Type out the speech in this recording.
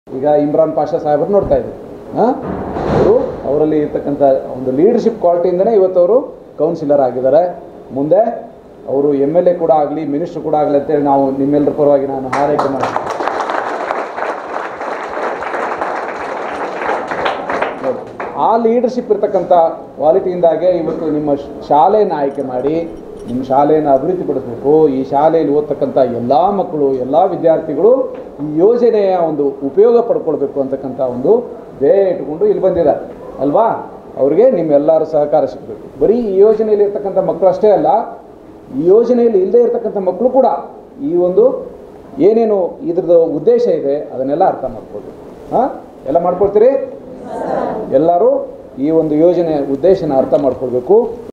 ಈಗ ಇಮ್ರಾನ್ ಪಾಷಾ ಸಾಹೇಬರು ನೋಡ್ತಾ ಇದ್ದೀವಿ ಹಾಂ ಅವರು ಅವರಲ್ಲಿ ಇರ್ತಕ್ಕಂಥ ಒಂದು ಲೀಡರ್ಶಿಪ್ ಕ್ವಾಲಿಟಿಯಿಂದನೇ ಇವತ್ತು ಅವರು ಕೌನ್ಸಿಲರ್ ಆಗಿದ್ದಾರೆ ಮುಂದೆ ಅವರು ಎಮ್ ಎಲ್ ಎ ಕೂಡ ಆಗಲಿ ಮಿನಿಸ್ಟರ್ ಕೂಡ ಆಗಲಿ ಅಂತೇಳಿ ನಾವು ನಿಮ್ಮೆಲ್ಲರ ಪರವಾಗಿ ನಾನು ಹಾರೈಕೆ ಮಾಡ್ತೀನಿ ನೋಡಿ, ಆ ಲೀಡರ್ಶಿಪ್ ಇರ್ತಕ್ಕಂಥ ಕ್ವಾಲಿಟಿಯಿಂದಾಗೆ ಇವತ್ತು ನಿಮ್ಮ ಶ- ಶಾಲೆಯನ್ನು ಆಯ್ಕೆ ಮಾಡಿ ನಿಮ್ಮ ಶಾಲೆಯನ್ನು ಅಭಿವೃದ್ಧಿಪಡಿಸಬೇಕು ಈ ಶಾಲೆಯಲ್ಲಿ ಓದ್ತಕ್ಕಂಥ ಎಲ್ಲ ಮಕ್ಕಳು ಎಲ್ಲ ವಿದ್ಯಾರ್ಥಿಗಳು ಈ ಯೋಜನೆಯ ಒಂದು ಉಪಯೋಗ ಪಡ್ಕೊಳ್ಬೇಕು ಅಂತಕ್ಕಂಥ ಒಂದು ಧ್ಯೇಯ ಇಟ್ಕೊಂಡು ಇಲ್ಲಿ ಬಂದಿದ್ದಾರೆ ಅಲ್ವಾ ಅವ್ರಿಗೆ ನಿಮ್ಮೆಲ್ಲರ ಸಹಕಾರ ಸಿಗಬೇಕು ಬರೀ ಈ ಯೋಜನೆಯಲ್ಲಿ ಇರ್ತಕ್ಕಂಥ ಮಕ್ಕಳು ಅಷ್ಟೇ ಅಲ್ಲ ಈ ಯೋಜನೆಯಲ್ಲಿ ಇಲ್ಲದೆ ಇರ್ತಕ್ಕಂಥ ಮಕ್ಕಳು ಕೂಡ ಈ ಒಂದು ಏನೇನು ಇದ್ರದ್ದು ಉದ್ದೇಶ ಇದೆ ಅದನ್ನೆಲ್ಲ ಅರ್ಥ ಮಾಡ್ಕೊಳ್ಬೇಕು ಹಾಂ ಎಲ್ಲ ಮಾಡ್ಕೊಳ್ತೀರಿ ಎಲ್ಲರೂ ಈ ಒಂದು ಯೋಜನೆ ಉದ್ದೇಶನ ಅರ್ಥ ಮಾಡ್ಕೊಳ್ಬೇಕು